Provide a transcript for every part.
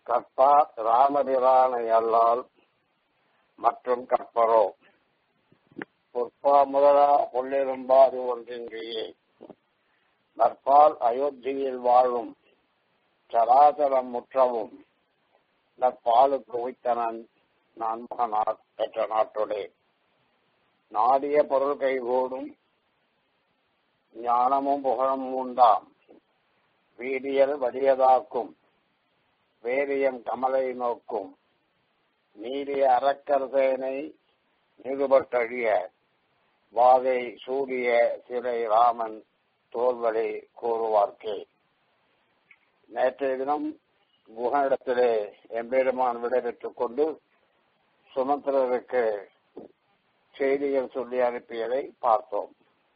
கற்பார் ராமபிரானை அல்லால் மற்றும் கற்பரோ பொற்பா முதலா பொல்லிரும்பாது ஒன்றின்றியே நற்பால் அயோத்தியில் வாழும் சராசரம் முற்றவும் நற்பாலுக்கு உய்த்தனன் நான் மகனார் பெற்ற நாட்டுடே நாடிய பொருள் கைகூடும் ஞானமும் புகழும் உண்டாம் வீடியல் வடியதாக்கும் வேரியம் கமலை நோக்கும் நீடிய அறக்கர்சேனை நிறுபட்டழிய வாகை சூரிய சிறை ராமன் தோல்வழி கூறுவார்க்கே நேற்றைய தினம் குகனிடத்திலே எம்பெருமான் விடைபெற்றுக் கொண்டு சுமந்திரருக்கு செய்திகள் சொல்லி அனுப்பியதை பார்த்தோம்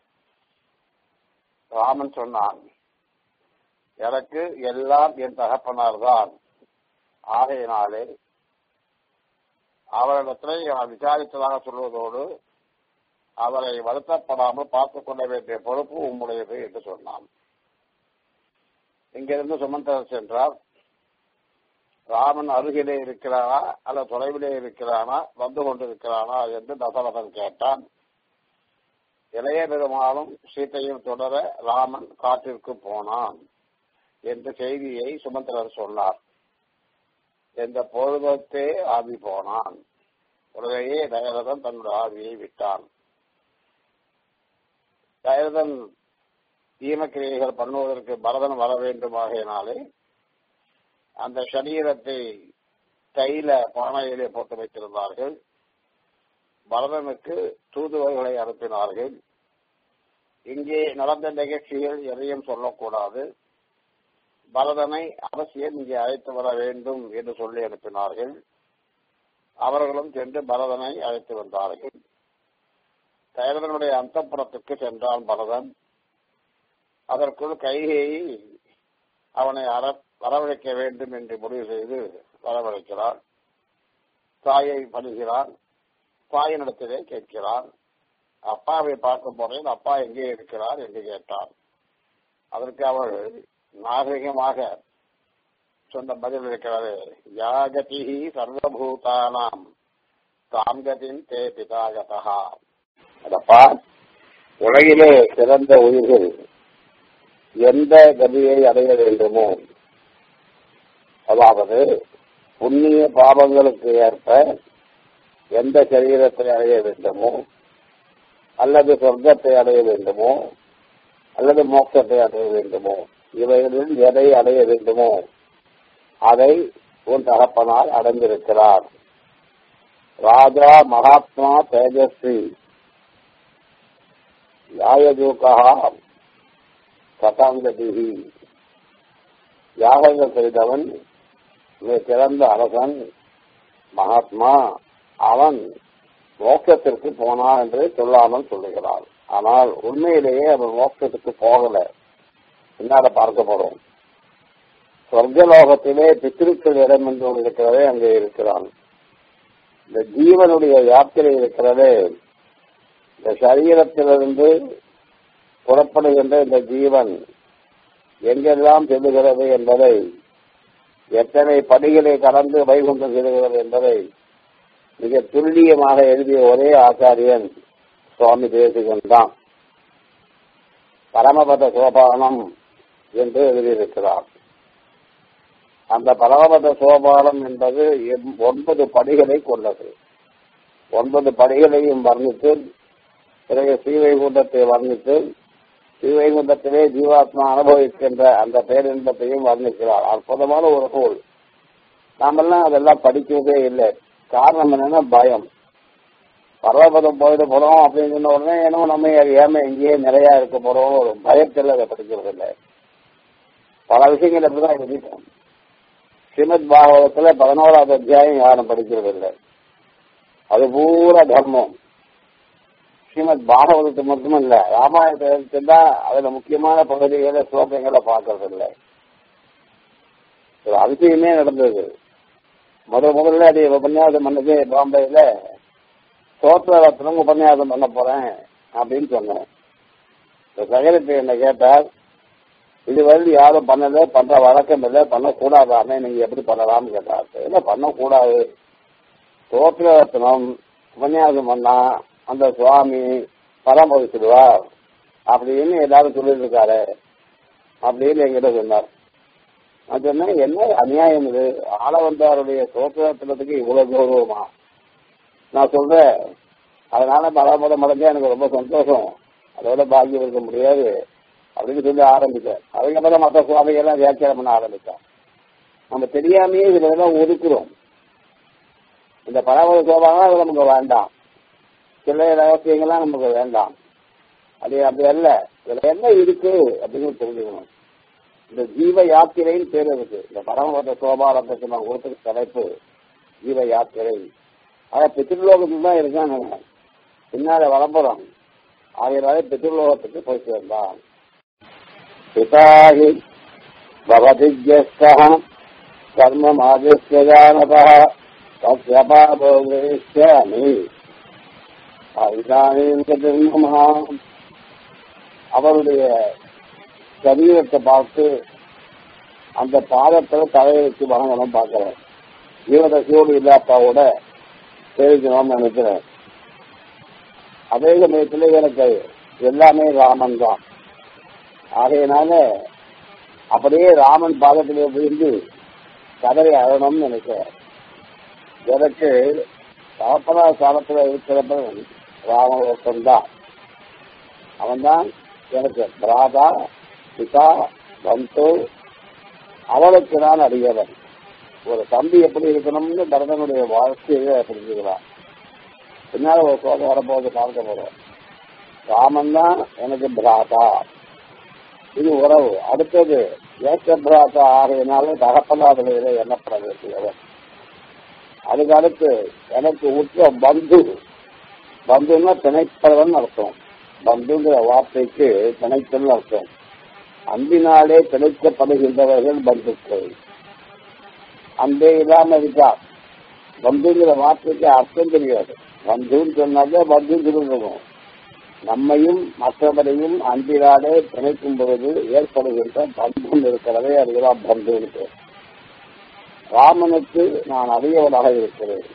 ராமன் சொன்னான் எனக்கு எல்லாம் என் தகப்பனார் தான் ஆகையினாலே அவரிடத்திலே நான் விசாரித்ததாக சொல்வதோடு அவரை வருத்தப்படாமல் பார்த்துக் கொள்ள வேண்டிய பொறுப்பு உம்முடையது என்று சொன்னான் இங்கிருந்து சுமந்தர் சென்றார் ராமன் அருகிலே இருக்கிறானா அல்ல தொலைவிலே இருக்கிறானா வந்து கொண்டிருக்கிறானா என்று தசரதன் கேட்டான் இளைய பெருமாளும் சீத்தையும் தொடர ராமன் காட்டிற்கு போனான் என்ற செய்தியை சுமந்திரர் சொன்னார் எந்த பொழுதத்தே ஆவி போனான் உடனேயே தயரதன் தன்னுடைய ஆவியை விட்டான் தயரதன் தீமக்கிரியைகள் பண்ணுவதற்கு பரதன் வர வேண்டுமாகையினாலே அந்த சரீரத்தை தைல பானையிலே போட்டு வைத்திருந்தார்கள் பரதனுக்கு தூதுவர்களை அனுப்பினார்கள் இங்கே நடந்த நிகழ்ச்சிகள் எதையும் சொல்லக்கூடாது பரதனை அவசியம் இங்கே அழைத்து வர வேண்டும் என்று சொல்லி அனுப்பினார்கள் அவர்களும் சென்று பரதனை அழைத்து வந்தார்கள் தயரதனுடைய அந்தப்புறத்துக்கு சென்றான் பரதன் அதற்குள் கைகையை அவனை அற வரவழைக்க வேண்டும் என்று முடிவு செய்து வரவழைக்கிறான் தாயை பணிகிறான் தாயினிடத்திலே கேட்கிறான் அப்பாவை பார்க்கும் போறேன் அப்பா எங்கே இருக்கிறார் என்று கேட்டான் அதற்கு அவள் நாகரிகமாக சொன்ன பதில் இருக்கிறது யாகதி சர்வபூதானாம் தாங்கதின் தே பிதாகதா அதப்பா உலகிலே சிறந்த உயிர்கள் எந்த கதியை அடைய வேண்டுமோ அதாவது புண்ணிய பாவங்களுக்கு ஏற்ப எந்த சரீரத்தை அடைய வேண்டுமோ அல்லது சொர்க்கத்தை அடைய வேண்டுமோ அல்லது மோட்சத்தை அடைய வேண்டுமோ இவைகளில் எதை அடைய வேண்டுமோ அதை உன் தகப்பனால் அடைந்திருக்கிறார் ராஜா மகாத்மா தேஜஸ்வி யாயஜூகா சதாங்கதிகி யாகங்கள் செய்தவன் மிக சிறந்த அரசன் மகாத்மா அவன் மோட்சத்திற்கு போனான் என்று சொல்லாமல் சொல்லுகிறார் ஆனால் உண்மையிலேயே அவன் மோட்சத்துக்கு போகல பின்னால பார்க்க போறோம் சொர்க்கலோகத்திலே பித்திருக்கள் இடம் என்று ஒன்று இருக்கிறதே அங்கே இருக்கிறான் இந்த ஜீவனுடைய யாத்திரை இருக்கிறதே இந்த சரீரத்திலிருந்து புறப்படுகின்ற இந்த ஜீவன் எங்கெல்லாம் செல்லுகிறது என்பதை எத்தனை படிகளை கடந்து வைகுண்டம் செல்கிறது என்பதை மிக துல்லியமாக எழுதிய ஒரே ஆச்சாரியன் சுவாமி தேசிகன் தான் பரமபத சோபானம் என்று எழுதியிருக்கிறார் அந்த பரமபத சோபானம் என்பது ஒன்பது படிகளை கொண்டது ஒன்பது படிகளையும் வர்ணித்து பிறகு ஸ்ரீவைகுண்டத்தை வர்ணித்து ஸ்ரீவைகுண்டத்திலே ஜீவாத்மா அனுபவிக்கின்ற அந்த பேரின்பத்தையும் வர்ணிக்கிறார் அற்புதமான ஒரு நூல் நாமெல்லாம் அதெல்லாம் படிக்கவே இல்லை காரணம் என்னன்னா பயம் பரவபதம் போயிட்டு போறோம் அப்படின்னு சொன்ன உடனே ஏன்னோ நம்ம ஏம இங்கேயே நிறைய இருக்க போறோம் ஒரு பயத்தில் அதை படிக்கிறது இல்லை பல விஷயங்கள் அப்படிதான் எழுதிட்டோம் ஸ்ரீமத் பாகவதத்துல பதினோராவது அத்தியாயம் யாரும் படிக்கிறது இல்லை அது பூரா தர்மம் ஸ்ரீமத் பாகவதத்து மட்டுமல்ல ராமாயணத்தை தான் அதுல முக்கியமான பகுதிகளை ஸ்லோகங்களை பார்க்கறது இல்லை ஒரு அதிசயமே நடந்தது முதல் முதல்ல அது உபன்யாசம் பண்ணது பாம்பேல சோத்திர ரத்னம் உபன்யாசம் பண்ண போறேன் அப்படின்னு சொன்னேன் இந்த சகரத்தை என்ன கேட்டார் இது வந்து யாரும் பண்ணல பண்ற வழக்கம் இல்லை பண்ணக்கூடாதானே நீங்க எப்படி பண்ணலாம்னு கேட்டாரு இல்ல பண்ணக்கூடாது தோற்றரத்னம் உபன்யாசம் பண்ணா அந்த சுவாமி பராமரிச்சிடுவார் அப்படின்னு எல்லாரும் சொல்லிட்டு இருக்காரு அப்படின்னு என்கிட்ட சொன்னார் நான் சொன்னேன் என்ன அநியாயம் இது ஆள வந்தாருடைய தோற்றத்துக்கு இவ்வளவு கௌரவமா நான் சொல்றேன் அதனால பலாபலம் அடைஞ்சா எனக்கு ரொம்ப சந்தோஷம் அதோட பாக்கியம் இருக்க முடியாது அப்படின்னு சொல்லி ஆரம்பித்தேன் அதுக்கப்புறம் மற்ற சுவாமிகள்லாம் வியாக்கியானம் பண்ண ஆரம்பித்தோம் நம்ம தெரியாமையே இதுல எல்லாம் ஒதுக்குறோம் இந்த பராமரி சோபாலாம் அது நமக்கு வேண்டாம் சில ரகசியங்கள்லாம் நமக்கு வேண்டாம் அது அப்படி அல்ல இதுல என்ன இருக்கு அப்படின்னு தெரிஞ்சுக்கணும் இந்த ஜீவ யாத்திரைன்னு பேர் இருக்கு இந்த பரமபத சோபாலத்துக்கு நான் கொடுத்த தலைப்பு ஜீவ யாத்திரை ஆக பித்திருலோகத்துக்கு தான் இருக்கான் பின்னால வளம்புறம் ஆகியனாலே பித்திருலோகத்துக்கு போய் சேர்ந்தான் பிதாஹி பவதிஜஸ்தः கர்மமாதிஸ்ய ஜானதः தஸ்யபாபோகிஷ்யாமி இதானீம் அவருடைய சரீரத்தை பார்த்து அந்த பாதத்துல தலையை வச்சு வணங்கணும் பார்க்கிறேன் ஜீவதசையோடு இல்லாப்பாவோட தெரிவிக்கணும்னு நினைக்கிறேன் அதே சமயத்துல எனக்கு எல்லாமே ராமன் தான் ஆகையினால அப்படியே ராமன் பாதத்திலே விழுந்து கதறி அழணும்னு நினைக்கிறேன் எனக்கு தகப்பனா காலத்துல இருக்கிறவன் ராமன் தான் அவன் தான் எனக்கு பிராதா பிதா பந்து அவளுக்கு நான் அறியவன் ஒரு தம்பி எப்படி இருக்கணும்னு பரதனுடைய வாழ்க்கையை புரிஞ்சுக்கிறான் பின்னால ஒரு சோதனை வரப்போது பார்க்க போறோம் ராமன் தான் எனக்கு பிராதா இது உறவு அடுத்தது ஏற்ற பிராதா ஆகையினால தகப்பனாதலையில எண்ணப்பட வேண்டியவர் அதுக்கு அடுத்து எனக்கு உற்ற பந்து பந்துன்னா பிணைப்பவன் அர்த்தம் பந்துங்கிற வார்த்தைக்கு பிணைத்தல் அர்த்தம் அன்பினாலே பிணைக்கப்படுகின்றவர்கள் பந்துக்கள் அன்பே இல்லாம இருக்கா பந்துங்கிற வார்த்தைக்கு அர்த்தம் தெரியாது பந்துன்னு சொன்னாலே பந்துன்னு சொல்லிருக்கோம் நம்மையும் மற்றவரையும் அன்பினாலே பிணைக்கும் பொழுது ஏற்படுகின்ற பந்தம் இருக்கிறதே அதுதான் பந்துன்னு ராமனுக்கு நான் அறியவனாக இருக்கிறேன்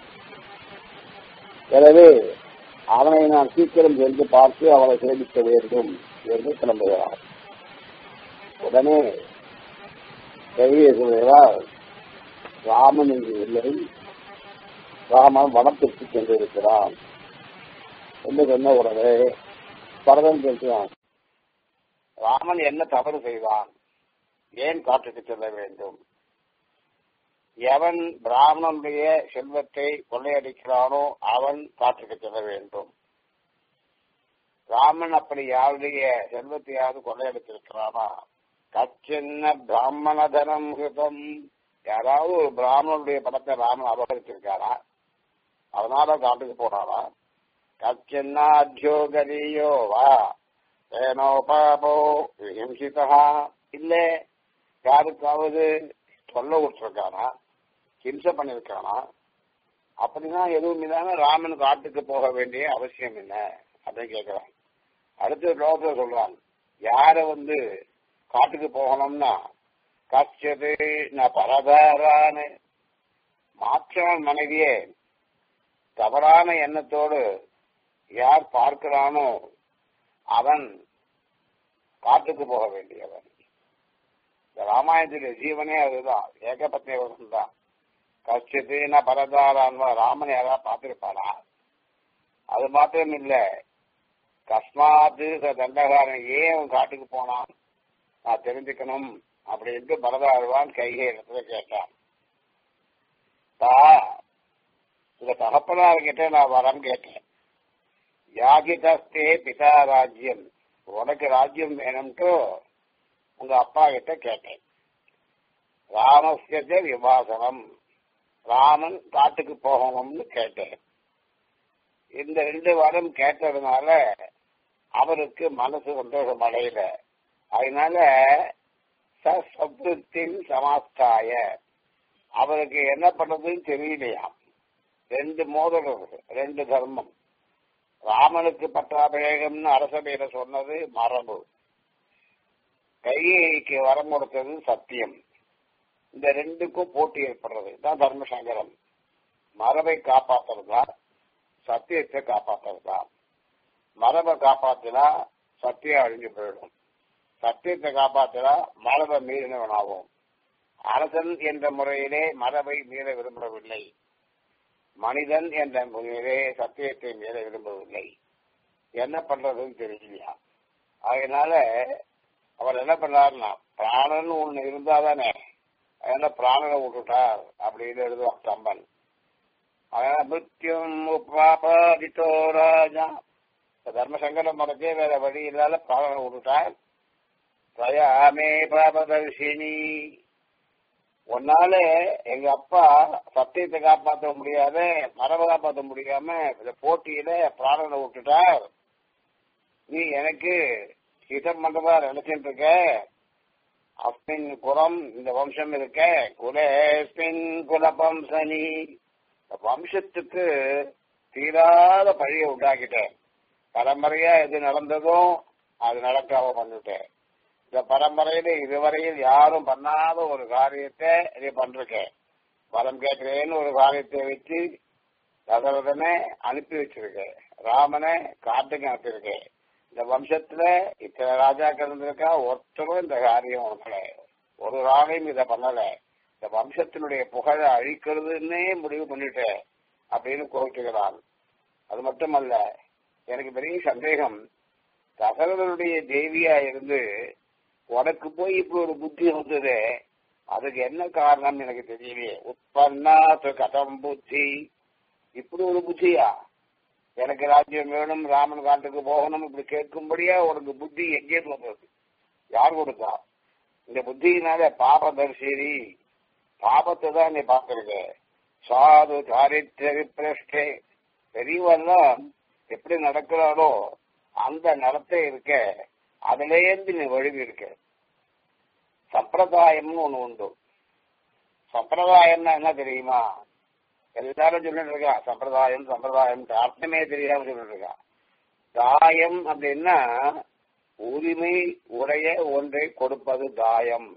எனவே அவனை நான் சீக்கிரம் சென்று பார்த்து அவளை சேமிக்க வேண்டும் என்று கிளம்புகிறார் உடனே கையை சொல்கிறார் ராமன் இங்கு இல்லை ராமன் வனத்திற்கு சென்றிருக்கிறான் என்று சொன்ன உடனே பரதன் கேட்கிறான் ராமன் என்ன தவறு செய்தான் ஏன் காட்டுக்கு செல்ல வேண்டும் எவன் பிராமணனுடைய செல்வத்தை கொள்ளையடிக்கிறானோ அவன் காட்டுக்கு செல்ல வேண்டும் ராமன் அப்படி யாருடைய செல்வத்தையாவது கொள்ளையடித்திருக்கிறானா கச்சின்ன பிராமண தனம் கிருதம் யாராவது ஒரு பிராமணனுடைய படத்தை ராமன் அபகரிச்சிருக்காரா அதனால காட்டுக்கு போனாரா கச்சின்னாத்யோகரியோ வா ஏனோபாபோ ஹிம்சிதா இல்ல யாருக்காவது சொல்ல விட்டுருக்கானா ஹிம்சை பண்ணிருக்கானா அப்படின்னா எதுவும் இல்லாம ராமன் காட்டுக்கு போக வேண்டிய அவசியம் என்ன அப்படின்னு கேட்கிறான் அடுத்த லோகத்துல சொல்றான் யார வந்து காட்டுக்கு போகணும்னா கச்சது நான் பரதாரான மாற்றவன் மனைவியே தவறான எண்ணத்தோடு யார் பார்க்கிறானோ அவன் காட்டுக்கு போக வேண்டியவன் இந்த ராமாயணத்துடைய ஜீவனே அதுதான் ஏகபத்னி விரதம் தான் கஷ்டத்தின பரதாரான் ராமன் யாராவது பார்த்திருப்பாரா அது மாத்திரம் இல்ல கஸ்மாத்து தண்டகாரன் ஏன் அவன் காட்டுக்கு போனான் நான் தெரிஞ்சுக்கணும் அப்படின்ட்டு பரதாழ்வான் கைகை இடத்துல கேட்டான் தா இந்த தகப்பனார்கிட்ட நான் வரம் கேட்டேன் யாகிதஸ்தே பிதா ராஜ்யம் உனக்கு ராஜ்யம் வேணும்ட்டு உங்க அப்பா கிட்ட கேட்டேன் ராமஸ்ய விவாசனம் ராமன் காட்டுக்கு போகணும்னு கேட்டேன் இந்த ரெண்டு வரம் கேட்டதுனால அவருக்கு மனசு சந்தோஷம் அடையல அதனால சப்தத்தின் சமாஸ்தாய அவருக்கு என்ன பண்றதுன்னு தெரியலையாம் ரெண்டு மோதல் இருக்கு ரெண்டு தர்மம் ராமனுக்கு பட்டாபிஷேகம்னு அரசபையில சொன்னது மரபு கைகைக்கு வரம் கொடுத்தது சத்தியம் இந்த ரெண்டுக்கும் போட்டி ஏற்படுறது தான் தர்மசங்கரம் மரபை காப்பாத்துறதா சத்தியத்தை காப்பாத்துறதா மரபை காப்பாத்தினா சத்தியம் அழிஞ்சு போயிடும் சத்தியத்தை காப்பாத்தினா மரபை மீறினவனாகும் அரசன் என்ற முறையிலே மரபை மீற விரும்பவில்லை மனிதன் என்ற முறையிலே சத்தியத்தை மீற விரும்பவில்லை என்ன பண்றதுன்னு தெரியலையா அதனால அவர் என்ன பண்ணாருன்னா பிராணன் ஒண்ணு இருந்தாதானே அதனால பிராணனை விட்டுட்டார் அப்படின்னு எழுதுவான் கம்பன் அதனால மிருத்யும் உபாபாதித்தோ ராஜா தர்மசங்கரம் மரத்தே வேற வழி இல்லாத பிராணனை விட்டுட்டார் தயாமே பாபதர்ஷினி ஒன்னால எங்க அப்பா சத்தியத்தை காப்பாற்ற முடியாத மரபை காப்பாற்ற முடியாம இந்த போட்டியில பிராணனை விட்டுட்டார் நீ எனக்கு ஹிதம் பண்றதா நினைச்சிட்டு இருக்க அஸ்மின் குலம் இந்த வம்சம் இருக்க குலேஸ்மின் குலபம்சனி வம்சத்துக்கு தீராத பழிய உண்டாக்கிட்டேன் பரம்பரையா எது நடந்ததும் அது நடக்காம பண்ணிட்டேன் இந்த பரம்பரையில இதுவரையில் யாரும் பண்ணாத ஒரு காரியத்தை நீ பண்றேன் வரம் கேட்கிறேன்னு ஒரு காரியத்தை வச்சு தசரதனை அனுப்பி வச்சிருக்கேன் ராமனை காட்டுக்கு அனுப்பியிருக்கேன் இந்த வம்சத்துல இத்தனை ராஜாக்கள் இருந்திருக்கா ஒருத்தரும் இந்த காரியம் பண்ணல ஒரு ராணையும் இதை பண்ணல இந்த வம்சத்தினுடைய புகழை அழிக்கிறதுன்னே முடிவு பண்ணிட்டேன் அப்படின்னு கோவிச்சுக்கிறான் அது மட்டுமல்ல எனக்கு பெரிய சந்தேகம் தசரதனுடைய தேவியா இருந்து உனக்கு போய் இப்படி ஒரு புத்தி வந்தது அதுக்கு என்ன காரணம் எனக்கு தெரியலையே உற்பன்னா கதம் புத்தி இப்படி ஒரு புத்தியா எனக்கு ராஜ்யம் வேணும் ராமன் காட்டுக்கு போகணும் இப்படி கேட்கும்படியா உனக்கு புத்தி எங்கே வந்தது யார் கொடுத்தா இந்த புத்தியினால பாபதர்சினி பாபத்தை தான் நீ பார்த்திருக்க சாது சாரித்திரி பிரஷ்டே பெரியவெல்லாம் எப்படி நடக்கிறாரோ அந்த நடத்தை இருக்க அதுலேருந்து நீ வழுவி இருக்க சம்பிரதாயம்னு ஒண்ணு உண்டு சம்பிரதாயம்னா என்ன தெரியுமா எல்லாரும் சொல்லிட்டு இருக்கா சம்பிரதாயம் சம்பிரதாயம் அர்த்தமே தெரியாம சொல்லிட்டு இருக்கா தாயம் அப்படின்னா உரிமை உடைய ஒன்றை கொடுப்பது தாயம்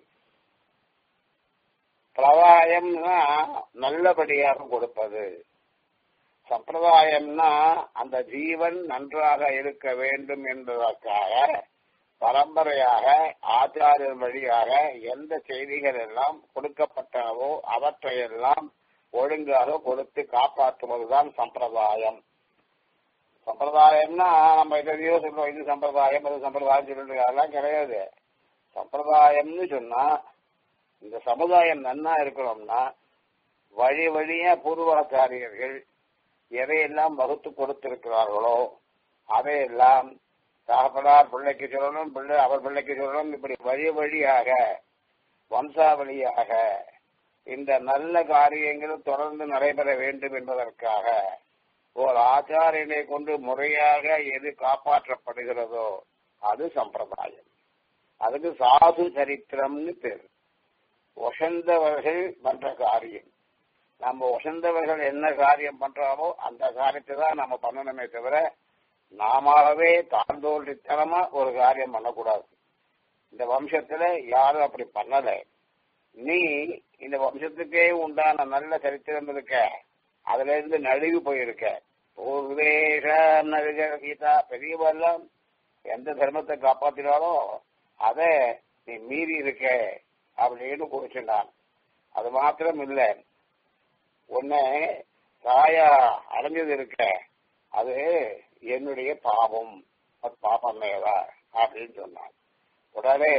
பிரதாயம்னா நல்லபடியாக கொடுப்பது சம்பிரதாயம்னா அந்த ஜீவன் நன்றாக இருக்க வேண்டும் என்பதற்காக பரம்பரையாக ஆச்சாரியர் வழியாக எந்த செய்திகள் எல்லாம் கொடுக்கப்பட்டனவோ அவற்றையெல்லாம் ஒழுங்காக கொடுத்து காப்பாற்றுவதுதான் சம்பிரதாயம் சம்பிரதாயம்னா நம்ம எதையோ சொல்றோம் இது சம்பிரதாயம் அது சம்பிரதாயம் சொல்லிட்டு அதெல்லாம் கிடையாது சம்பிரதாயம்னு சொன்னா இந்த சமுதாயம் நன்னா இருக்கணும்னா வழி வழியா பூர்வாச்சாரியர்கள் எதையெல்லாம் வகுத்து கொடுத்திருக்கிறார்களோ அதையெல்லாம் தகப்பனார் பிள்ளைக்கு சொல்லணும் பிள்ளை அவர் பிள்ளைக்கு சொல்லணும் இப்படி வழி வழியாக வம்சாவளியாக இந்த நல்ல காரியங்கள் தொடர்ந்து நடைபெற வேண்டும் என்பதற்காக ஒரு ஆச்சாரியனை கொண்டு முறையாக எது காப்பாற்றப்படுகிறதோ அது சம்பிரதாயம் அதுக்கு சாது சரித்திரம்னு பேர் ஒசந்தவர்கள் பண்ற காரியம் நம்ம ஒசந்தவர்கள் என்ன காரியம் பண்றாமோ அந்த காரியத்தை தான் நம்ம பண்ணணுமே தவிர நாமவே தாழ்ந்தோல்றித்தனமா ஒரு காரியம் பண்ணக்கூடாது இந்த வம்சத்துல யாரும் அப்படி பண்ணல நீ இந்த வம்சத்துக்கே உண்டான நல்ல சரித்திரம் இருக்க அதுல இருந்து நழுவி போயிருக்க பூர்வேஷ நழுக கீதா பெரியவெல்லாம் எந்த தர்மத்தை காப்பாத்தினாலும் அதை நீ மீறி இருக்க அப்படின்னு குறிச்சுட்டான் அது மாத்திரம் இல்ல உன்னை தாயா அடைஞ்சது இருக்க அது என்னுடைய பாவம் அது பாப்பமேவா அப்படின்னு சொன்னான் உடனே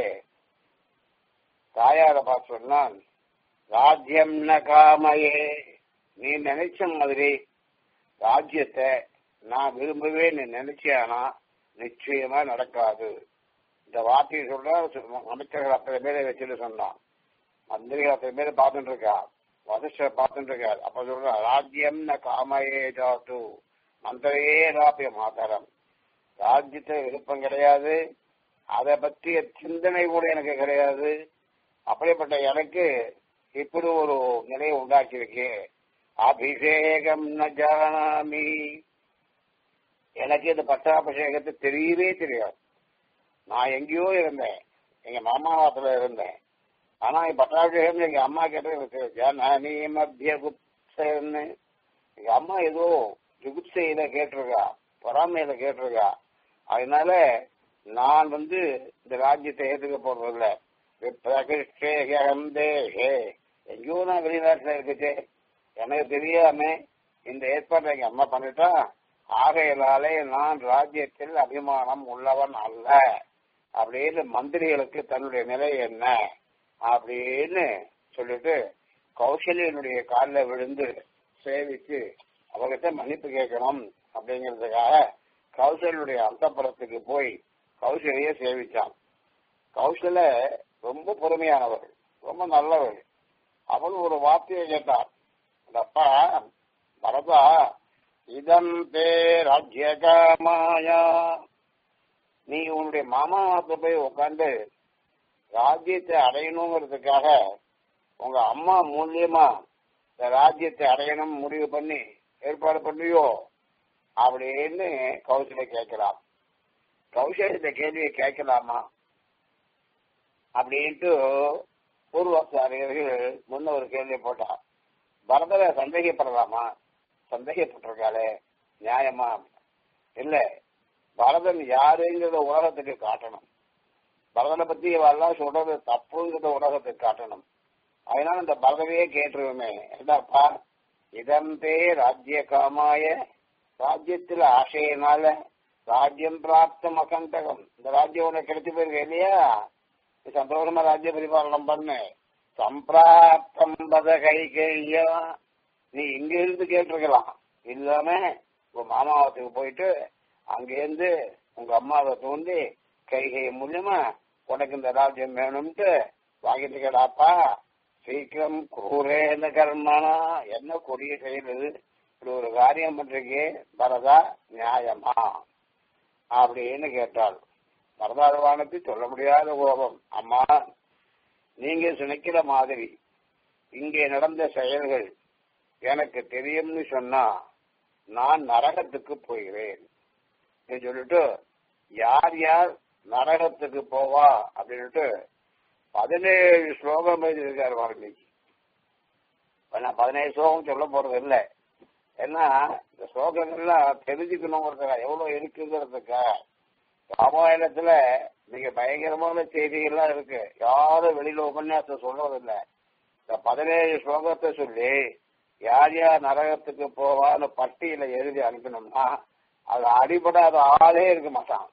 தாயார பார்த்து சொன்னான் ராஜ்யம் ந காமையே நீ நினைச்ச மாதிரி ராஜ்யத்தை நான் விரும்பவே நீ நினைச்சியானா நிச்சயமா நடக்காது இந்த வார்த்தையை சொல்ற அமைச்சர்கள் அத்தனை பேரை வச்சுட்டு சொன்னான் மந்திரிகள் அத்தனை பேரை பார்த்துட்டு இருக்கா வசிஷ்டர் பார்த்துட்டு இருக்கார் அப்ப சொல்ற ராஜ்யம் ந காமையே ஜாத்து மந்திரையே ராப்பிய மாதரம் ராஜ்யத்தை விருப்பம் கிடையாது அதை பற்றிய சிந்தனை கூட எனக்கு கிடையாது அப்படிப்பட்ட எனக்கு இப்படி ஒரு நிலையை உண்டாக்கியிருக்கு அபிஷேகம் ந ஜானாமி எனக்கு இந்த பட்டாபிஷேகத்தை தெரியவே தெரியாது நான் எங்கேயோ இருந்தேன் எங்க மாமாவாத்துல இருந்தேன் ஆனா பட்டாபிஷேகம் எங்க அம்மா கேட்ட ஜனனி மத்திய குப்தன்னு எங்க அம்மா ஏதோ ஜுகுப்சையில கேட்டிருக்கா பொறாமையில கேட்டிருக்கா அதனால நான் வந்து இந்த ராஜ்யத்தை ஏத்துக்க போறதில்ல பிரகிருஷ்டேகந்தேகே எங்கேயோ நான் வெளிநாட்டுல இருக்குச்சு எனக்கு தெரியாம இந்த ஏற்பாட்டை எங்க அம்மா பண்ணிட்டா ஆகையினாலே நான் ராஜ்யத்தில் அபிமானம் உள்ளவன் அல்ல அப்படின்னு மந்திரிகளுக்கு தன்னுடைய நிலை என்ன அப்படின்னு சொல்லிட்டு கௌசல்யனுடைய காலில் விழுந்து சேவிச்சு அவர்கிட்ட மன்னிப்பு கேட்கணும் அப்படிங்கிறதுக்காக கௌசல்யனுடைய அந்தப்புறத்துக்கு போய் கௌசல்ய சேவிச்சான் கௌசல ரொம்ப பொறுமையானவர் ரொம்ப நல்லவர் அவள் ஒரு வார்த்தையை கேட்டார் அப்பா பரதா இதம் தே ராஜ்யகாமாயா நீ உன்னுடைய மாமாவாத்த போய் உட்காந்து ராஜ்யத்தை அடையணுங்கிறதுக்காக உங்க அம்மா மூலியமா இந்த ராஜ்யத்தை அடையணும் முடிவு பண்ணி ஏற்பாடு பண்ணியோ அப்படின்னு கௌசலை கேட்கலாம் கௌசல் இந்த கேள்வியை கேட்கலாமா அப்படின்ட்டு பூர்வாச்சாரியர்கள் முன்ன ஒரு கேள்வி போட்டா பரதரை சந்தேகப்படலாமா சந்தேகப்பட்டிருக்காளே நியாயமா இல்ல பரதன் யாருங்கிறத உலகத்துக்கு காட்டணும் பரதனை பத்தி இவெல்லாம் சொல்றது தப்புங்கிறத உலகத்துக்கு காட்டணும் அதனால இந்த பரதனையே கேட்டுருவோமே என்னப்பா இதந்தே ராஜ்ய காமாய ராஜ்யத்துல ஆசையினால ராஜ்யம் பிராப்தம் அகண்டகம் இந்த ராஜ்யம் உனக்கு கிடைச்சு போயிருக்கு இல்லையா நீ சந்தோஷமா ராஜ்ய பரிபாலனம் பண்ணு சம்பிராப்தம் பத கைகையா நீ இங்க இருந்து கேட்டிருக்கலாம் இல்லாம உங்க மாமாவத்துக்கு போயிட்டு அங்கேருந்து உங்க அம்மாவை தூண்டி கைகை மூலியமா உனக்கு இந்த ராஜ்யம் வேணும்ட்டு வாங்கிட்டு கேடாப்பா சீக்கிரம் குரூரேன கர்மனா என்ன கொடிய செயல் இது இப்படி ஒரு காரியம் பண்றீங்க பரதா நியாயமா அப்படின்னு கேட்டாள் பரதாரவானுக்கு சொல்ல முடியாத கோபம் அம்மா நீங்க நினைக்கிற மாதிரி இங்கே நடந்த செயல்கள் எனக்கு தெரியும்னு சொன்னா நான் நரகத்துக்கு போகிறேன் சொல்லிட்டு யார் யார் நரகத்துக்கு போவா அப்படின்ட்டு பதினேழு ஸ்லோகம் எழுதியிருக்காரு வால்மீகி நான் பதினேழு ஸ்லோகம் சொல்ல போறது இல்லை ஏன்னா இந்த ஸ்லோகங்கள்லாம் தெரிஞ்சுக்கணுங்கிறதுக்கா எவ்வளவு இருக்குங்கிறதுக்கா ராமாயணத்துல மிக பயங்கரமான செய்திகள்லாம் இருக்கு யாரும் வெளியில உபன்யாசம் சொல்றதில்லை இந்த பதினேழு ஸ்லோகத்தை சொல்லி யார் யார் நரகத்துக்கு போவான்னு பட்டியல எழுதி அனுப்பினோம்னா அது அடிபடாத ஆளே இருக்க மாட்டான்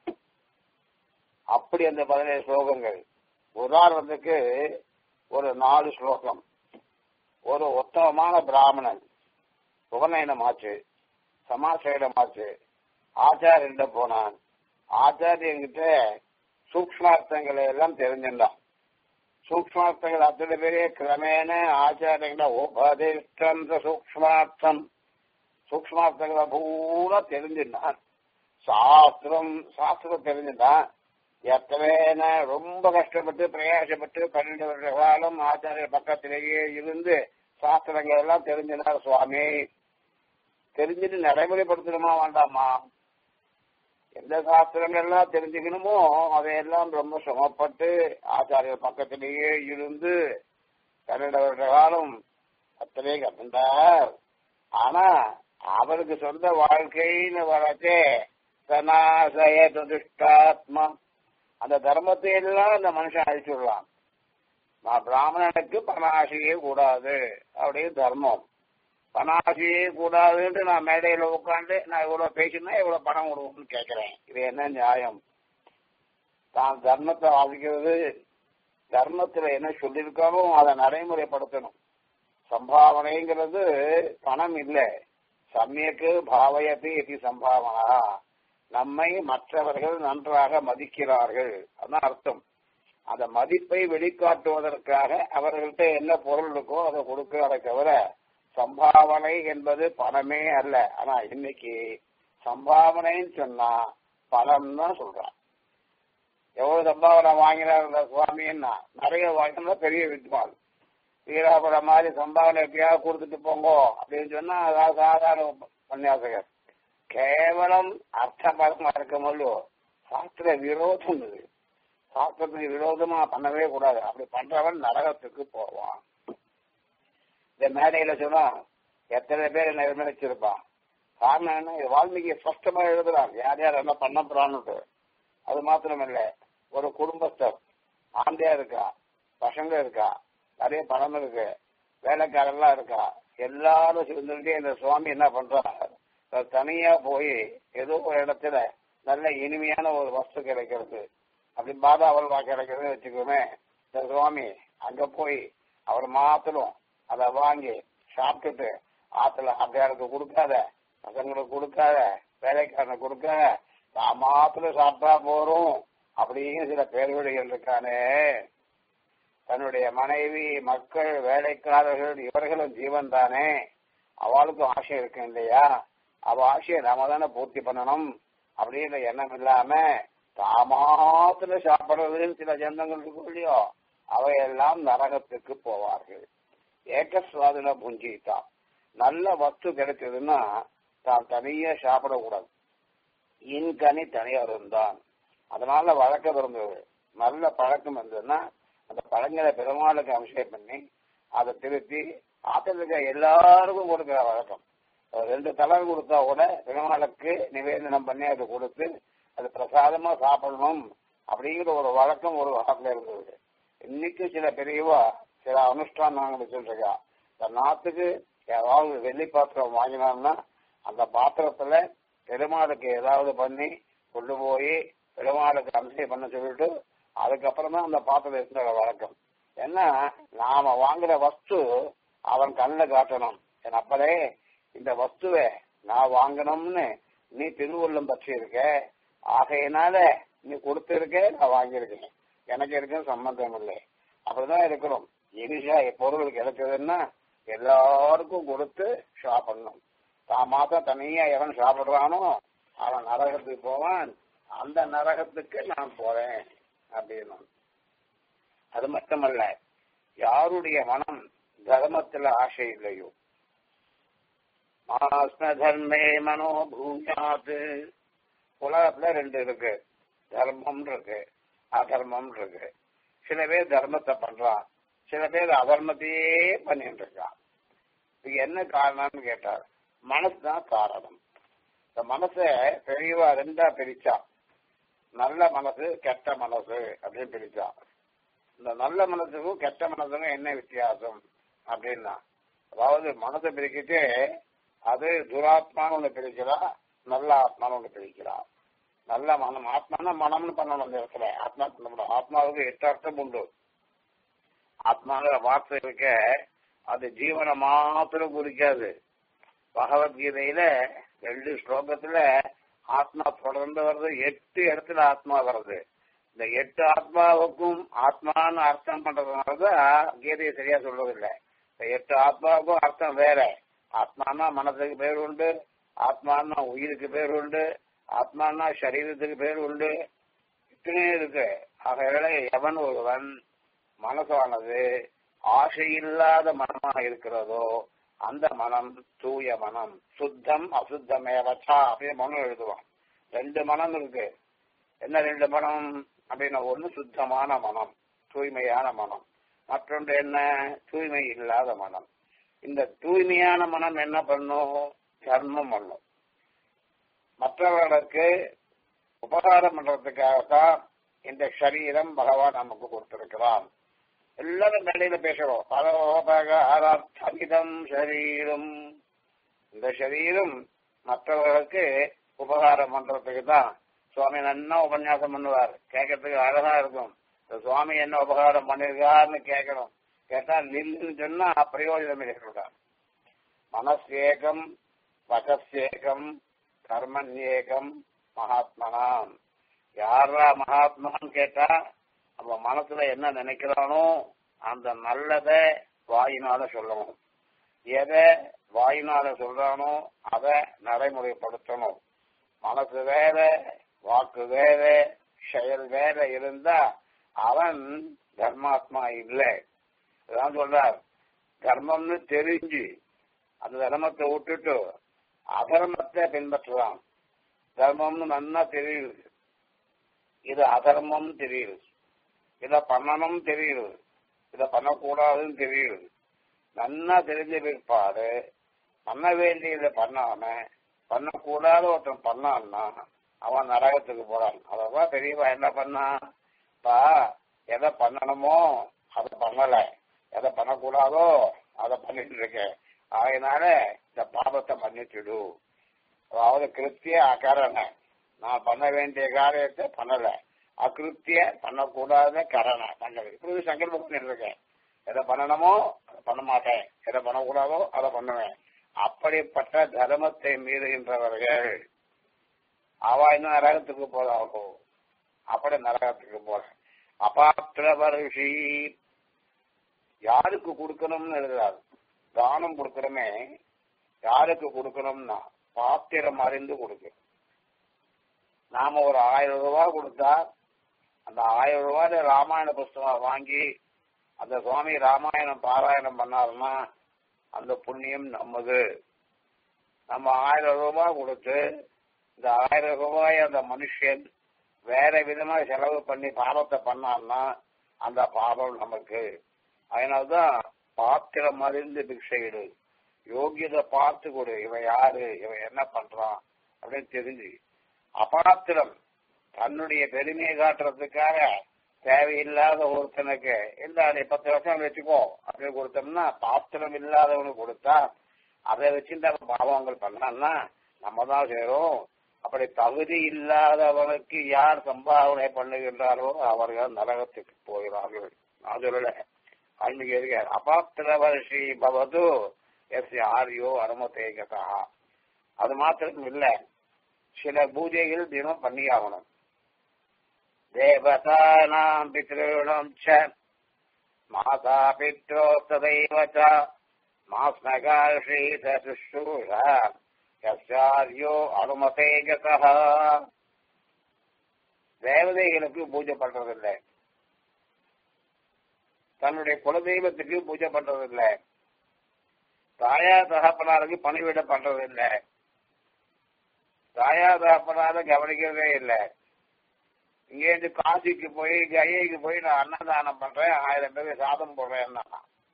அப்படி அந்த பதினேழு ஸ்லோகங்கள் உதாரணத்துக்கு ஒரு நாலு ஸ்லோகம் ஒரு உத்தமமான பிராமணன் உபநயனமாச்சு சமாசயனமாச்சு ஆச்சாரியிட போனான் ஆச்சாரியங்கிட்ட சூக்மார்த்தங்களை எல்லாம் தெரிஞ்சிருந்தான் சூக்மார்த்தங்கள் அத்தனை பேரே கிரமேண ஆச்சாரியங்கள உபதிஷ்டந்த சூக்மார்த்தம் சூக்மார்த்தங்களை பூரா தெரிஞ்சிருந்தான் சாஸ்திரம் சாஸ்திரம் தெரிஞ்சுட்டான் எத்தனை ரொம்ப கஷ்டப்பட்டு பிரயாசப்பட்டு பன்னெண்டு வருஷ காலம் ஆச்சாரியர் பக்கத்திலேயே இருந்து சாஸ்திரங்கள் எல்லாம் தெரிஞ்சினார் சுவாமி தெரிஞ்சுட்டு நடைமுறைப்படுத்தணுமா வேண்டாமா எந்த சாஸ்திரங்கள்லாம் தெரிஞ்சுக்கணுமோ அதையெல்லாம் ரொம்ப சிரமப்பட்டு ஆச்சாரியர் பக்கத்திலேயே இருந்து பன்னெண்டு வருஷ காலம் அத்தனை கத்துண்டார் ஆனா அவருக்கு சொந்த வாழ்க்கைன்னு வரச்சே சனாசய துஷ்டாத்மா அந்த தர்மத்தை எல்லாம் அந்த மனுஷன் அழிச்சுடலாம் நான் பிராமணனுக்கு பணாசியே கூடாது அப்படின்னு தர்மம் பணாசியே கூடாதுன்ட்டு நான் மேடையில உட்காந்து நான் இவ்வளவு பேசினா இவ்வளவு பணம் கொடுக்கணும்னு கேட்கிறேன் இது என்ன நியாயம் தான் தர்மத்தை வாசிக்கிறது தர்மத்துல என்ன சொல்லியிருக்காலும் அதை நடைமுறைப்படுத்தணும் சம்பாவனைங்கிறது பணம் இல்லை சமயக்கு பாவயத்து இது சம்பாவனா நம்மை மற்றவர்கள் நன்றாக மதிக்கிறார்கள் அதான் அர்த்தம் அந்த மதிப்பை வெளிக்காட்டுவதற்காக அவர்கள்ட்ட என்ன பொருள் இருக்கோ அதை கொடுக்கிறத தவிர சம்பாவனை என்பது பணமே அல்ல ஆனா இன்னைக்கு சம்பாவனைன்னு சொன்னா பணம் தான் சொல்றான் எவ்வளவு சம்பாவனை வாங்கினார் இந்த சுவாமின்னா நிறைய வாங்கினா பெரிய வித்வான் வீராபுரம் மாதிரி சம்பாவனை எப்படியாவது கொடுத்துட்டு போங்கோ அப்படின்னு சொன்னா அதாவது சாதாரண உபன்யாசகர் கேவலம் அர்த்தபரமா இருக்கும் போது சாஸ்திர விரோதம் இது சாஸ்திரத்துக்கு விரோதமா பண்ணவே கூடாது அப்படி பண்றவன் நரகத்துக்கு போவான் இந்த மேடையில சொன்னா எத்தனை பேர் என்ன விமர்சிச்சிருப்பான் காரணம் என்ன இது வால்மீகி ஸ்பஷ்டமா எழுதுறான் யார் யார் என்ன பண்ண போறான்னு அது மாத்திரம் இல்ல ஒரு குடும்பஸ்தர் ஆண்டியா இருக்கா பசங்க இருக்கா நிறைய பணம் இருக்கு வேலைக்காரெல்லாம் இருக்கா எல்லாரும் சேர்ந்துட்டு இந்த சுவாமி என்ன பண்றார் தனியா போய் ஏதோ ஒரு இடத்துல நல்ல இனிமையான ஒரு வஸ்து கிடைக்கிறது அப்படி பாதா அவல்வா கிடைக்கிறது வச்சுக்கோமே இந்த சுவாமி அங்க போய் அவர் மாத்திரம் அதை வாங்கி சாப்பிட்டுட்டு ஆத்துல அப்படியாருக்கு கொடுக்காத பசங்களுக்கு கொடுக்காத வேலைக்காரனுக்கு கொடுக்காத நான் மாத்திரம் சாப்பிட்டா போறோம் அப்படின்னு சில பேர்வழிகள் இருக்கானே தன்னுடைய மனைவி மக்கள் வேலைக்காரர்கள் இவர்களும் ஜீவன் தானே அவளுக்கும் ஆசை இருக்கு இல்லையா அவ ஆசையை நாம தானே பூர்த்தி பண்ணணும் அப்படின்ற எண்ணம் இல்லாம தாமாத்துல சாப்பிடுறதுன்னு சில ஜந்தங்கள் இருக்கும் இல்லையோ அவையெல்லாம் நரகத்துக்கு போவார்கள் ஏகஸ்வாதில புஞ்சித்தான் நல்ல வஸ்து கிடைச்சதுன்னா தான் தனியா சாப்பிடக்கூடாது இன்கனி தனியா இருந்தான் அதனால வழக்கம் இருந்தது நல்ல பழக்கம் இருந்ததுன்னா அந்த பழங்களை பெருமாளுக்கு அபிஷேகம் பண்ணி அதை திருத்தி ஆத்துல இருக்க எல்லாருக்கும் கொடுக்கிற வழக்கம் ரெண்டு தலர் கொடுத்தா கூட பெருமாளுக்கு நிவேதனம் பண்ணி அதை கொடுத்து அது பிரசாதமா சாப்பிடணும் அப்படிங்கிற ஒரு வழக்கம் ஒரு காலத்துல இருந்தது இன்னைக்கு சில பெரியவா சில அனுஷ்டானங்களை சொல்றா இந்த நாட்டுக்கு ஏதாவது வெள்ளி பாத்திரம் வாங்கினோம்னா அந்த பாத்திரத்துல பெருமாளுக்கு ஏதாவது பண்ணி கொண்டு போய் பெருமாளுக்கு அபிஷேகம் பண்ண சொல்லிட்டு அதுக்கப்புறம் தான் அந்த பாத்திரம் இருக்கிற வழக்கம் ஏன்னா நாம வாங்குற வஸ்து அவன் கண்ணில் காட்டணும் என் அப்பதே இந்த வஸ்துவை நான் வாங்கணும்னு நீ திருவுள்ளம் பற்றி இருக்க ஆகையினால நீ கொடுத்திருக்க நான் வாங்கியிருக்கேன் எனக்கு இருக்கும் சம்பந்தம் இல்லை அப்படிதான் இருக்கணும் எரிசா பொருள் கிடைச்சதுன்னா எல்லாருக்கும் கொடுத்து சாப்பிடணும் தான் மாத்திரம் தனியா எவன் சாப்பிடுறானோ அவன் நரகத்துக்கு போவான் அந்த நரகத்துக்கு நான் போறேன் அப்படின்னு அது மட்டுமல்ல யாருடைய மனம் தர்மத்துல ஆசை இல்லையோ மாஸ்ம தர்மே மனோபூயாத் உலகத்துல ரெண்டு இருக்கு தர்மம் இருக்கு அதர்மம் இருக்கு சில பேர் தர்மத்தை பண்றான் சில பேர் அதர்மத்தையே பண்ணிட்டு இருக்கான் இது என்ன காரணம்னு கேட்டார் மனசு தான் காரணம் இந்த மனசை பெரியவா ரெண்டா பிரிச்சா நல்ல மனசு கெட்ட மனசு அப்படின்னு பிரிச்சா இந்த நல்ல மனசுக்கும் கெட்ட மனசுக்கும் என்ன வித்தியாசம் அப்படின்னா அதாவது மனசை பிரிக்கிட்டு அது துராத்மான்னு ஒண்ணு பிரிக்கலாம் நல்ல ஆத்மான்னு ஒண்ணு பிரிக்கலாம் நல்ல மனம் ஆத்மான மனம்னு பண்ணணும் அந்த இடத்துல ஆத்மா பண்ணணும் ஆத்மாவுக்கு எட்டு அர்த்தம் உண்டு ஆத்மாங்கிற வார்த்தை இருக்க அது ஜீவனை மாத்திரம் குறிக்காது பகவத்கீதையில ரெண்டு ஸ்லோகத்துல ஆத்மா தொடர்ந்து வருது எட்டு இடத்துல ஆத்மா வருது இந்த எட்டு ஆத்மாவுக்கும் ஆத்மான்னு அர்த்தம் பண்றதுனாலதான் கீதையை சரியா சொல்றது இல்ல இந்த எட்டு ஆத்மாவுக்கும் அர்த்தம் வேற ஆத்மானா மனசுக்கு பேர் உண்டு ஆத்மானா உயிருக்கு பேர் உண்டு ஆத்மானா சரீரத்துக்கு பேர் உண்டு இத்தனை இருக்கு ஆகையால எவன் ஒருவன் மனசானது ஆசை இல்லாத மனமாக இருக்கிறதோ அந்த மனம் தூய மனம் சுத்தம் அசுத்தமேவச்சா அப்படின்னு மனம் எழுதுவான் ரெண்டு மனம் இருக்கு என்ன ரெண்டு மனம் அப்படின்னா ஒண்ணு சுத்தமான மனம் தூய்மையான மனம் மற்றொன்று என்ன தூய்மை இல்லாத மனம் இந்த தூய்மையான மனம் என்ன பண்ணும் தர்மம் பண்ணும் மற்றவர்களுக்கு உபகாரம் பண்றதுக்காகத்தான் இந்த சரீரம் பகவான் நமக்கு கொடுத்திருக்கிறான் எல்லாரும் மேடையில பேசுறோம் பரோபகாரார்த்தமிதம் சரீரம் இந்த சரீரம் மற்றவர்களுக்கு உபகாரம் பண்றதுக்கு தான் சுவாமி நன்னா உபன்யாசம் பண்ணுவார் கேட்கறதுக்கு அழகா இருக்கும் இந்த சுவாமி என்ன உபகாரம் பண்ணிருக்காருன்னு கேட்கணும் கேட்டா நில்லுன்னு சொன்னா பிரயோஜனம் இருக்கிறார் மனசேகம் வசசேகம் கர்மன்யேகம் மகாத்மனாம் யாரா மகாத்மான்னு கேட்டா நம்ம மனசுல என்ன நினைக்கிறானோ அந்த நல்லத வாயினால சொல்லணும் எதை வாயினால சொல்றானோ அதை நடைமுறைப்படுத்தணும் மனசு வேற வாக்கு வேற செயல் வேற இருந்தா அவன் தர்மாத்மா இல்லை அதான் சொல்றார் தர்மம்னு தெரிஞ்சு அந்த தர்மத்தை விட்டுட்டு அதர்மத்தை பின்பற்றலாம் தர்மம்னு நன்னா தெரியுது இது அதர்மம் தெரியுது இத பண்ணணும் தெரியுது இத பண்ணக்கூடாதுன்னு தெரியுது நன்னா தெரிஞ்ச பிற்பாடு பண்ண வேண்டியதை பண்ணாம பண்ணக்கூடாத ஒருத்தன் பண்ணான்னா அவன் நரகத்துக்கு போறான் அதான் பெரியவா என்ன பண்ணான் பா எதை பண்ணணுமோ அதை பண்ணல எதை பண்ணக்கூடாதோ அதை பண்ணிட்டு இருக்கேன் அதனால இந்த பாபத்தை மன்னிச்சுடு அதாவது கிருத்திய அகரண நான் பண்ண வேண்டிய காரியத்தை பண்ணல அகிருத்திய பண்ணக்கூடாத கரண பண்ணது இப்படி சங்கல்பம் பண்ணிட்டு இருக்கேன் எதை பண்ணணுமோ அதை பண்ண மாட்டேன் எதை பண்ணக்கூடாதோ அதை பண்ணுவேன் அப்படிப்பட்ட தர்மத்தை மீறுகின்றவர்கள் அவ இன்னும் நரகத்துக்கு போறாளோ அப்படி நரகத்துக்கு போற அபாத்திரவர்ஷி யாருக்கு கொடுக்கணும்னு எழுதுறாரு தானம் கொடுக்கறமே யாருக்கு கொடுக்கணும்னா பாத்திரம் அறிந்து கொடுக்கணும் நாம ஒரு ஆயிரம் ரூபாய் கொடுத்தா அந்த ஆயிரம் ரூபாய் ராமாயண புஸ்தகம் வாங்கி அந்த சுவாமி ராமாயணம் பாராயணம் பண்ணாருன்னா அந்த புண்ணியம் நம்மது நம்ம ஆயிரம் ரூபாய் கொடுத்து இந்த ஆயிரம் ரூபாய் அந்த மனுஷன் வேற விதமா செலவு பண்ணி பாவத்தை பண்ணான்னா அந்த பாவம் நமக்கு அதனால்தான் பாத்திரம் அறிந்து பிக்ஷையிடு யோகியதை பார்த்து கொடு இவன் யாரு இவன் என்ன பண்றான் அப்படின்னு தெரிஞ்சு அபாத்திரம் தன்னுடைய பெருமையை காட்டுறதுக்காக தேவையில்லாத ஒருத்தனுக்கு இந்த நீ பத்து வருஷம் வச்சுக்கோ அப்படின்னு கொடுத்தோம்னா பாத்திரம் இல்லாதவனுக்கு கொடுத்தா அதை வச்சு இந்த பாவங்கள் பண்ணான்னா நம்ம தான் சேரும் அப்படி தகுதி இல்லாதவனுக்கு யார் சம்பாவனை பண்ணுகின்றாரோ அவர்கள் நரகத்துக்கு போகிறார்கள் நான் சொல்லல ஆன்மீக இருக்கார் அபாத்திரவர்ஷி பவது எஸ் ஆரியோ அனுமதேகதா அது மாத்திரம் இல்ல சில பூஜைகள் தினம் பண்ணியாகணும் தேவதானாம் பித்ருணம் ச மாதா பித்ரோ ததைவ ச மாஸ்மகாஷீத சுஷ்ரூஷா யஸ்யாரியோ அனுமதே கதா தேவதைகளுக்கு பூஜை பண்றதில்லை தன்னுடைய குலதெய்வத்துக்கு பூஜை பண்றதில்லை தாயா தகப்பனாருக்கு பணிவிட பண்றதில்லை தாயா தகப்பனார கவனிக்கிறதே இல்லை இங்கேருந்து காசிக்கு போய் கயைக்கு போய் நான் அன்னதானம் பண்றேன் ஆயிரம் பேர் சாதம் போடுறேன்னா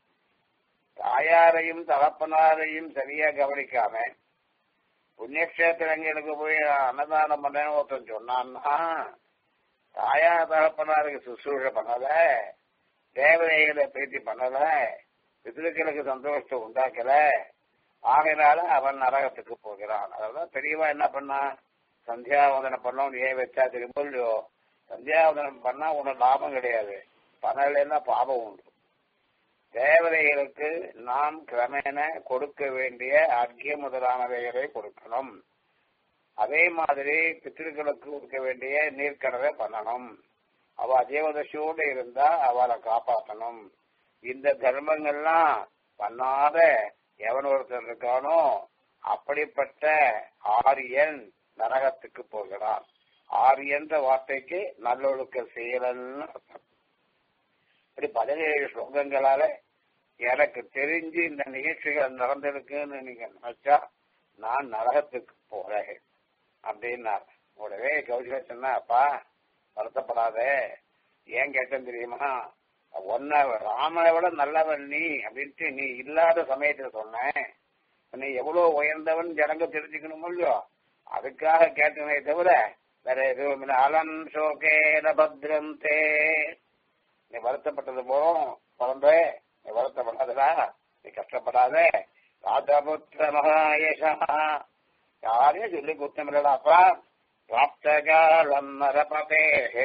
தாயாரையும் தகப்பனாரையும் சரியா கவனிக்காம புண்ணியக்ஷேத்திரங்களுக்கு போய் அன்னதானம் பண்றேன்னு ஒருத்தன் சொன்னான்னா தாயா தகப்பனாருக்கு சுசூழ பண்ணல தேவதைகளை பேட்டி பண்ணல பித்திருக்களுக்கு சந்தோஷத்தை உண்டாக்கல ஆகையினால அவன் நரகத்துக்கு போகிறான் அதான் பெரியவா என்ன பண்ணா சந்தியாவதனம் பண்ணோம் ஏன் வச்சா திரும்ப இல்லையோ சந்தியாவதனம் பண்ணா உனக்கு லாபம் கிடையாது பண்ணலைன்னா பாபம் உண்டு தேவதைகளுக்கு நாம் கிரமேண கொடுக்க வேண்டிய அர்க்கிய முதலானவைகளை கொடுக்கணும் அதே மாதிரி பித்திருக்களுக்கு கொடுக்க வேண்டிய நீர்க்கடலை பண்ணணும் அவ ஜீவதசையோடு இருந்தா அவளை காப்பாற்றணும் இந்த தர்மங்கள்லாம் பண்ணாத எவன் ஒருத்தர் இருக்கானோ அப்படிப்பட்ட ஆரியன் நரகத்துக்கு போகிறான் ஆரியன்ற வார்த்தைக்கு நல்லொழுக்க செயலன்னு அர்த்தம் இப்படி பதினேழு ஸ்லோகங்களால எனக்கு தெரிஞ்சு இந்த நிகழ்ச்சிகள் நடந்திருக்குன்னு நீங்க நினைச்சா நான் நரகத்துக்கு போறேன் அப்படின்னார் உடனே கௌசில சொன்னா அப்பா வருத்தப்படாத ஏன் கேட்டேன் தெரியுமா ஒன்ன ராமனை விட நல்லவன் நீ அப்படின்ட்டு நீ இல்லாத சமயத்துல சொன்னேன் நீ எவ்வளவு உயர்ந்தவன் ஜனங்க தெரிஞ்சுக்கணும் இல்லையோ அதுக்காக கேட்டனே தவிர வேற எதுவும் இல்லை அலன் சோகேன பத்ரந்தே நீ வருத்தப்பட்டது போதும் குழந்தை நீ வருத்தப்படாதடா நீ கஷ்டப்படாத ராஜபுத்திர மகாயேஷா யாரையும் சொல்லி குத்தம் இல்லடாப்பா பிராப்தகாலம் நரபதே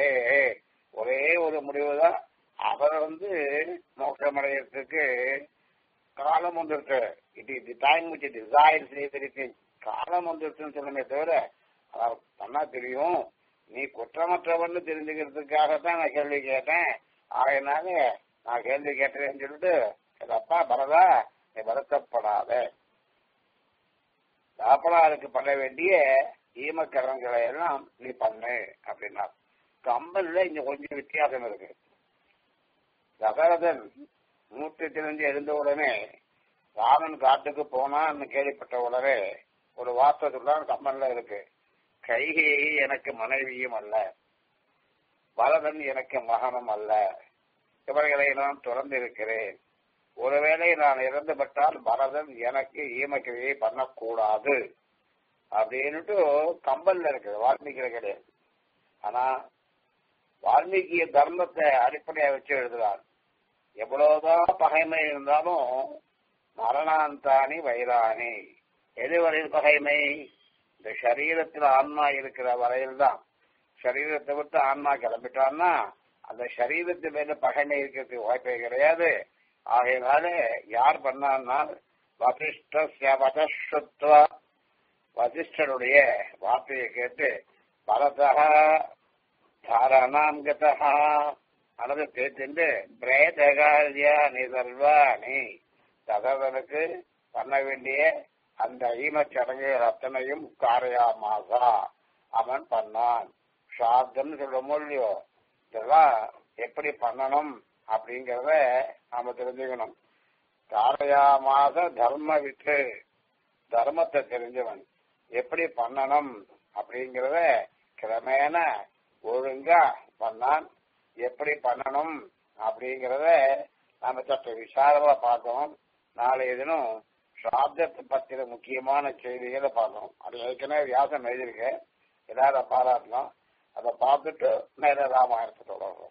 ஒரே ஒரு முடிவு தான் அவர் வந்து மோட்சம் அடையிறதுக்கு காலம் வந்துருக்கு it is the time which desires everything காலம் வந்துருச்சுன்னு சொல்லணுமே தவிர அவர் பண்ணா தெரியும் நீ குற்றமற்றவன்னு தெரிஞ்சுக்கிறதுக்காக தான் நான் கேள்வி கேட்டேன் ஆகையினால நான் கேள்வி கேட்டேன்னு சொல்லிட்டு அப்பா பரதா நீ வருத்தப்படாத தாப்பனாருக்கு பண்ண வேண்டிய ஈமக்கரங்களை எல்லாம் நீ பண்ணு அப்படின்னா கம்பல்ல இங்க கொஞ்சம் வித்தியாசம் இருக்கு தசரதன் மூர்த்தி தெரிஞ்சு எழுந்த உடனே ராமன் காட்டுக்கு போனான்னு கேள்விப்பட்ட உடனே ஒரு வார்த்தை சொல்றான் கம்மல்ல இருக்கு கைகேயி எனக்கு மனைவியும் அல்ல பரதன் எனக்கு மகனும் அல்ல இவர்களை நான் துறந்திருக்கிறேன் ஒருவேளை நான் இறந்துவிட்டால் பரதன் எனக்கு ஈமக்கிரியை பண்ணக்கூடாது அப்படின்னுட்டு கம்பல்ல இருக்குது வால்மீகில கிடையாது ஆனா வால்மீகிய தர்மத்தை அடிப்படையா வச்சு எழுதுறார் எவ்வளவுதான் பகைமை இருந்தாலும் மரணாந்தானி வைராணி எது வரையில் பகைமை இந்த சரீரத்தில் ஆன்மா இருக்கிற வரையில் தான் சரீரத்தை விட்டு ஆன்மா கிளம்பிட்டான்னா அந்த சரீரத்து மேல பகைமை இருக்கிறதுக்கு வாய்ப்பே கிடையாது ஆகையினால யார் பண்ணான்னா வசிஷ்ட வதசுத்வ வசிஷ்டனுடைய வார்த்தையை கேட்டு பலதக தாரணாம் கதா அல்லது தேர்ந்து பிரேதகாரியா நிதர்வாணி தகவனுக்கு பண்ண வேண்டிய அந்த ஈமச்சடங்குகள் அத்தனையும் காரையாமாசா அவன் பண்ணான் சாத்தம் சொல்ல முடியோ இதெல்லாம் எப்படி பண்ணணும் அப்படிங்கறத நாம தெரிஞ்சுக்கணும் காரையாமாச தர்ம விட்டு தர்மத்தை தெரிஞ்சவன் எப்படி பண்ணணும் அப்படிங்கறத கிரமேண ஒழுங்கா பண்ணான் எப்படி பண்ணணும் அப்படிங்கறத நாம சற்று விசாரமா பார்த்தோம் நாளைய தினம் சாப்தத்தை பத்தின முக்கியமான செய்திகளை பார்த்தோம் அது ஏற்கனவே வியாசம் எழுதியிருக்கேன் எல்லாரும் பாராட்டணும் அதை பார்த்துட்டு மேல ராமாயணத்தை தொடரும்